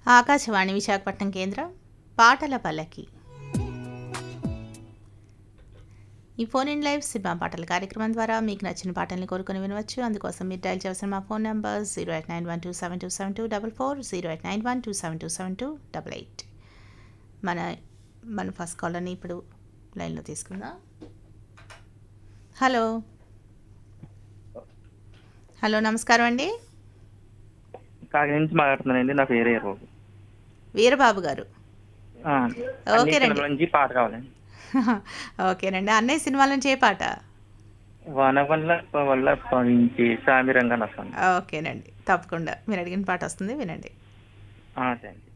ఆకాశవాణి విశాఖపట్నం కేంద్రం పాటల పల్లకి ఈ ఫోన్ ఇన్ లైవ్ సినిమా పాటల కార్యక్రమం ద్వారా మీకు నచ్చిన పాటల్ని కోరుకుని వినవచ్చు అందుకోసం మీరు డైల్ చేసిన మా phone number zero eight nine one two seven two seven two double four zero eight nine one two seven two seven two double eight మన మన ఫస్ట్ కాలర్ని ఇప్పుడు లైన్లో తీసుకుందాం హలో హలో నమస్కారం అండి కాకినాడ నుంచి మాట్లాడుతున్నానండి నా పేరు బాబు వీరబాబు గారు ఓకేనండి. నుంచి పాట కావాలండి ఓకేనండి అన్నయ్య సినిమాల నుంచి ఏ పాట వాన వల్ల వల్ల పవించి సామి రంగా నస్తాను ఓకేనండి తప్పకుండా మీరు అడిగిన పాట వస్తుంది వినండి థ్యాంక్